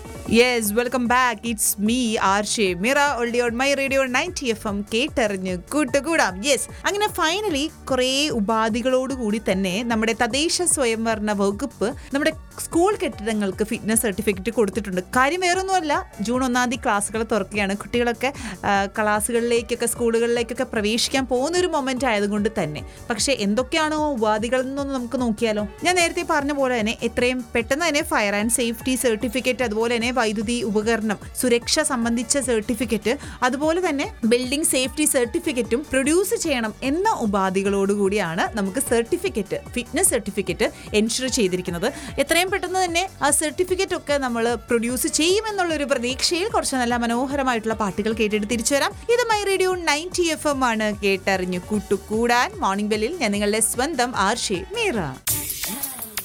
yes welcome back it's me RJ Mira only on my radio ninety F M കേട്ടറിഞ്ഞ് കൂട്ടുകൂടാം yes അങ്ങനെ finally കുറേ ഉപാധികളോടുകൂടി തന്നെ നമ്മുടെ തദ്ദേശ സ്വയംഭരണ വകുപ്പ് നമ്മുടെ സ്കൂൾ കെട്ടിടങ്ങൾക്ക് ഫിറ്റ്നസ് സർട്ടിഫിക്കറ്റ് കൊടുത്തിട്ടുണ്ട് കാര്യം വേറൊന്നുമല്ല ജൂൺ ഒന്നാം തീയതി ക്ലാസ്സുകൾ തുറക്കുകയാണ് കുട്ടികളൊക്കെ ആ, ക്ലാസ്സുകളിലേക്കൊക്കെ സ്കൂളുകളിലേക്കൊക്കെ പ്രവേശിക്കാൻ പോകുന്ന ഒരു മൊമെന്റ് ആയതുകൊണ്ട് തന്നെ പക്ഷേ എന്തൊക്കെയാണോ ഉപാധികൾ എന്നൊന്ന് നമുക്ക് നോക്കിയാലോ ഞാൻ നേരത്തെ പറഞ്ഞ പോലെ തന്നെ എത്രയും പെട്ടെന്ന് തന്നെ ഫയർ ആൻഡ് സേഫ്റ്റി സർട്ടിഫിക്കറ്റ് അതുപോലെ തന്നെ വൈദ്യുതി ഉപകരണം സുരക്ഷ സംബന്ധിച്ച സർട്ടിഫിക്കറ്റ് അതുപോലെ തന്നെ ബിൽഡിംഗ് സേഫ്റ്റി സർട്ടിഫിക്കറ്റും പ്രൊഡ്യൂസ് ചെയ്യണം എന്ന ഉപാധികളോടുകൂടിയാണ് നമുക്ക് സർട്ടിഫിക്കറ്റ് ഫിറ്റ്നസ് സർട്ടിഫിക്കറ്റ് എൻഷുർ ചെയ്തിരിക്കുന്നത് എത്രയും പെട്ടെന്ന് തന്നെ ആ സർട്ടിഫിക്കറ്റ് ഒക്കെ നമ്മൾ പ്രൊഡ്യൂസ് ചെയ്യുമെന്നുള്ള ഒരു പ്രതീക്ഷയിൽ കുറച്ച് നല്ല മനോഹരമായിട്ടുള്ള പാട്ടുകൾ കേട്ടിട്ട് തിരിച്ചു വരാം ഇത് my radio ninety F M ആണ് കേട്ടറിഞ്ഞു കൂട്ടുകൂടാൻ മോർണിംഗ് ബെല്ലിൽ ഞാൻ നിങ്ങളുടെ സ്വന്തം ആർഷേ മീറ